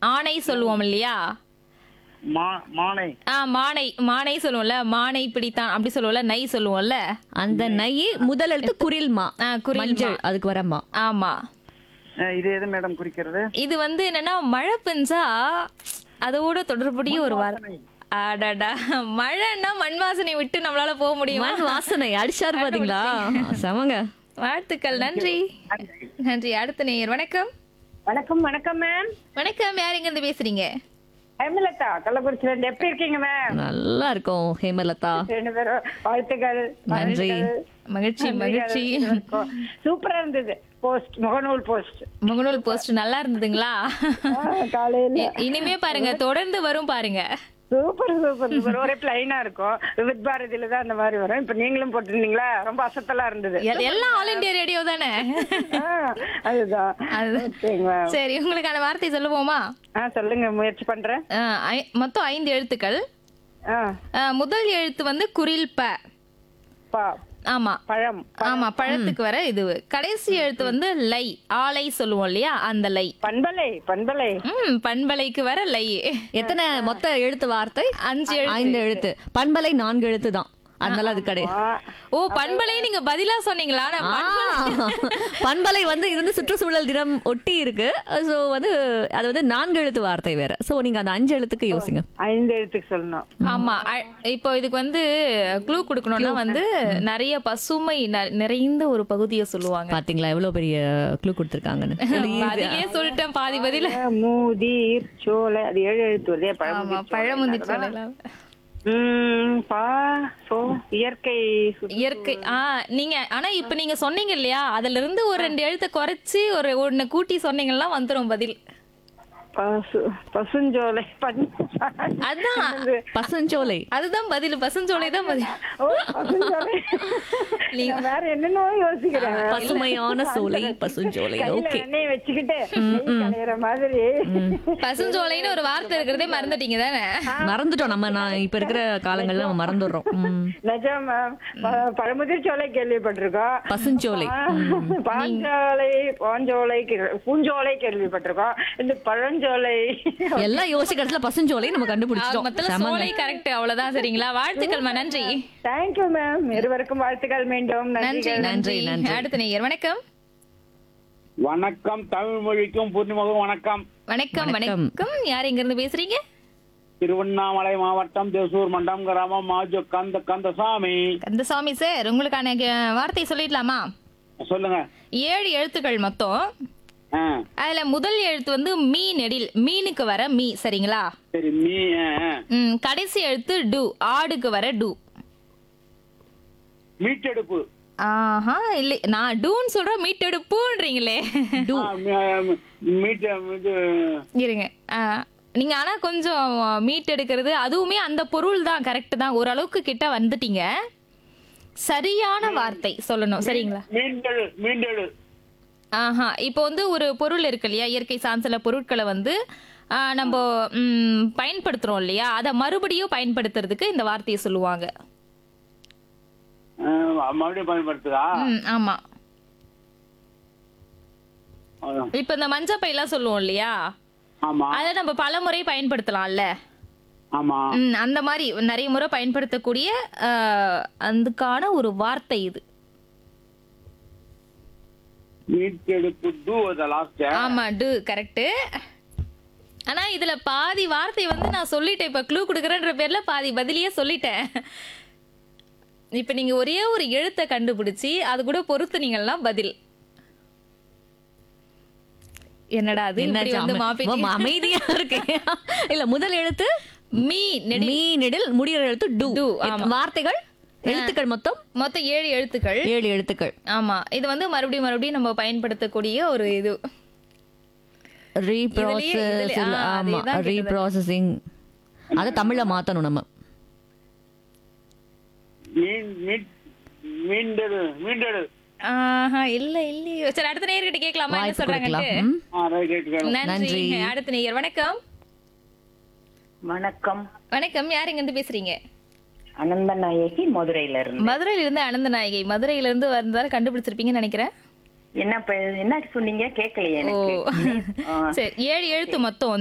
ஆணை சொல்லுவோம் இல்லையா மா மானை ஆ மானை மானை சொல்லுவோம்ல மானை பிடித்தான் அப்படி சொல்லுவோம்ல நை சொல்லுவோம்ல அந்த நை முதல் எழுத்து குரில்மா ஆ, குரில்மா. மஞ்சள் அதுக்கு வரமா ஆமா அஹ் இது எது மேடம் குறிக்கிறது இது வந்து என்னன்னா மழை பெஞ்சா அதோட தொடர்புடைய ஒரு வாரம் அடடா மழைன்னா மண் வாசனை விட்டு நம்மளால போக முடியுமா மண் வாசனை அடிச்சாரு பாத்தீங்களா செமங்க வாழ்த்துக்கள் நன்றி நன்றி அடுத்த நேயர் வணக்கம் வணக்கம் வணக்கம் மேம் வணக்கம் யார் எங்க இருந்து பேசுறீங்க ஹேமலதா கள்ளக்குறிச்சில இருந்து எப்படி இருக்கீங்க மேம் நல்லா இருக்கும் ஹேமலதா ரெண்டு பேரும் வாழ்த்துக்கள் நன்றி. மகிழ்ச்சி மகிழ்ச்சி சூப்பரா இருந்தது போஸ்ட் முகநூல் போஸ்ட் முகநூல் போஸ்ட் நல்லா இருந்ததுங்களா காலையில இ- இனிமே பாருங்க தொடர்ந்து வரும் பாருங்க சூப்பர் சூப்பர் சூப்பர் ஒரே பிளைனா இருக்கும் வித் பாரதியில தான் அந்த மாதிரி வரும் இப்ப நீங்களும் போட்டிருந்தீங்களா ரொம்ப அசத்தலா இருந்தது எல்- எல்லாம் ஆல் இந்தியா ரேடியோ தானே ஆ, அதுதான் அது- ஓகேங்க மேம் சரி உங்களுக்கான வார்த்தை சொல்லுவோமா ஆ சொல்லுங்க முயற்சி பண்றேன் ஆ, ஐ- மொத்தம் ஐந்து எழுத்துக்கள் ஆ ஆ, முதல் எழுத்து வந்து குரில் ப பா ஆமா பழம் ஆமா பழத்துக்கு வர இது கடைசி எழுத்து வந்து லை ஆலை சொல்லுவோம் இல்லையா அந்த லை பண்பலை பண்பலை ம் பண்பலைக்கு வர லை எத்தனை மொத்த எழுத்து வார்த்தை அஞ்சு எழுத்து ஐந்து எழுத்து பண்பலை நான்கு எழுத்து தான் அதனால அது கிடையாது ஆ, ஓ பண்பலை நீங்க பதிலா சொன்னீங்களா நான் ஆ, பண்பலை வந்து இது வந்து சுற்றுச்சூழல் தினம் ஒட்டி இருக்கு சோ வந்து அது வந்து நான்கு எழுத்து வார்த்தை வேற சோ நீங்க அந்த அஞ்சு எழுத்துக்கு யோசிங்க ஐந்து எழுத்துக்கு சொல்லணும் ஆமா அ- இப்போ இதுக்கு வந்து க்ளூ கொடுக்கணும்னா வந்து நிறைய பசுமை ந- நிறைந்த ஒரு பகுதியை சொல்லுவாங்க பாத்தீங்களா எவ்வளவு பெரிய க்ளூ கொடுத்திருக்காங்கன்னு பதிலே சொல்லிட்டேன் பாதி பதில மூதீர் சோலை அது ஏழு எழுத்து வருதே ஆமா பழமுதிர் பழமுந்தி சொல்லலாம் உம் பா சோ இயற்கை சுற்று- இயற்கை ஆ நீங்க ஆனா இப்ப நீங்க சொன்னீங்க இல்லையா அதுல இருந்து ஒரு ரெண்டு எழுத்தை குறைச்சு ஒரு ஒண்ணு கூட்டி சொன்னீங்கன்னா வந்துரும் பதில் பசு பசுஞ்சோலை பஞ்- அதான் பசஞ்சோலை அதுதான் பதில் பசுஞ்சோலை தான் பதில் ஓ, பசுஞ்சோலை நான் வேற என்னென்னோ யோசிக்கிறேன் பசுமையான சோலை பசுஞ்சோலை கையில ஓகே எண்ணெய் வச்சுக்கிட்டு நெய் கலையிற மாதிரி பசுஞ்சோலைன்னு ஒரு வார்த்தை இருக்கிறதே மறந்துட்டீங்க தானே மறந்துட்டோம் நம்ம நான் இப்ப இருக்கிற காலங்கள்ல நம்ம மறந்துடுறோம் ம். நிஜம் மேம் ப- பழமுதிர் சோலை கேள்விப்பட்டிருக்கோம் பசுஞ்சோலை பா- பாஞ்சோலை பாஞ்சோலை கேள்வி- பூஞ்சோலை கேள்விப்பட்டிருக்கோம் இந்த பழஞ்சோலை எல்லாம் யோசிக்கிறதுல பசுஞ்சோலை நம்ம கண்டுபிடிச்சிட்டோம் மொத்தம் செமங்க. சோலை கரெக்ட் அவ்வளவுதான் சரிங்களா வாழ்த்துக்கள்மா நன்றி தேங்க்யூ மேம் இருவருக்கும் வாழ்த்துக்கள் மீண்டும் நன்றி நன்றி நன்றி நன்றி. அடுத்த நேயர் வணக்கம் வணக்கம் தமிழ் மொழிக்கும் பூர்ணிமகம் வணக்கம் வணக்கம் வணக்கம். வணக்கம் யார் எங்க இருந்து பேசுறீங்க திருவண்ணாமலை மாவட்டம் தேசூர் மண்டம் கிராமம் மாஜோ கந்த கந்தசாமி கந்தசாமி சார் உங்களுக்கான அஹ், வார்த்தை சொல்லிடலாமா சொல்லுங்க ஏழு எழுத்துக்கள் மொத்தம் ஆ, அதுல முதல் எழுத்து வந்து மீ நெடில் மீனுக்கு வர மீ சரிங்களா சரி மீ ஆ, ஆ. ம், கடைசி எழுத்து டு ஆடுக்கு வர டு மீட்டெடுப்பு ஆஹா இல்லை நான் டூன்னு சொல்றேன் மீட்டெடுப்புன்றீங்களே ஆ, மீ- மீட்ட இது இருங்க ஆ, நீங்க ஆனா கொஞ்சம் மீட் எடுக்கிறது அதுவுமே அந்த பொருள் தான் கரெக்ட் தான் ஓரளவுக்கு கிட்ட வந்துட்டீங்க சரியான வார்த்தை சொல்லணும் சரிங்களா மீண்டெழு மீண்டெழு ஆஹா இப்போ வந்து ஒரு பொருள் இருக்கு இல்லையா இயற்கை சார்ந்த சில பொருட்களை வந்து ஆ, நம்ம ம், பயன்படுத்துறோம் இல்லையா அதை மறுபடியும் பயன்படுத்துறதுக்கு இந்த வார்த்தையை சொல்லுவாங்க ஆ, மறுபடியும் பயன்படுத்துதா ம், ஆமா ஆ, இப்போ இந்த மஞ்சப்பையெல்லாம் சொல்லுவோம் இல்லையா ஆமா அதை நம்ம பல முறை பயன்படுத்தலாம்ல ஆமா ம், அந்த மாதிரி நிறைய முறை பயன்படுத்தக்கூடிய ஆ, அதுக்கான ஒரு வார்த்தை இது மீட்டெடுப்பு டூ லாஸ்ட் ஆமா டு கரெக்ட் ஆனா இதுல பாதி வார்த்தை வந்து நான் சொல்லிட்டேன் இப்ப க்ளூ கொடுக்குறேன்ற பேர்ல பாதி பதிலியே சொல்லிட்டேன் இப்ப நீங்க ஒரே ஒரு எழுத்தை கண்டுபிடிச்சி அது கூட பொறுத்துனீங்கன்னா பதில் என்னடா அது இப்படி என்னாச்சு? வந்து அமை- மாப்பி ஓ, அமைதியா இருக்கு இல்ல முதல் எழுத்து மீ நெடி மீ நெடில் முடிகிற எழுத்து டு டு, ஆமா. வார்த்தைகள் எழுத்துக்கள் மொத்தம் மொத்தம் ஏழு எழுத்துக்கள் ஏழு எழுத்துக்கள் ஆமா இது வந்து மறுபடியும் மறுபடியும் நம்ம பயன்படுத்தக்கூடிய ஒரு இது ரீப்ராசஸ் இதுலயே- ஆ, ஆமா அதேதான் கிட்டத்தட்ட. ரீப்ராசஸிங் அதை தமிழ்ல மாத்தணும் நம்ம மீன் மீட் மீண்டெழு மீண்டெழு ஆஹா இல்ல இல்லையோ சரி அடுத்த நேயர்கிட்ட கேட்கலாமா என்ன வாய்ப்பு சொல்றாங்கன்ட்டு கொடுக்கலாம் ம். ஆ ரைட் ரைட் நன்றி நன்றி. அடுத்த நேயர் வணக்கம் வணக்கம் வணக்கம் யார் இங்க இருந்து பேசுறீங்க அனந்த நாயகி மதுரையில இருந்து மதுரையில இருந்து அனந்த நாயகி மதுரையில இருந்து வந்தாலும் கண்டுபிடிச்சிருப்பீங்கன்னு நினைக்கிறேன் என்ன ப- என்ன சொன்னீங்க கேட்கலையே ஓ எனக்கு சரி ஏழு எழுத்து மொத்தம்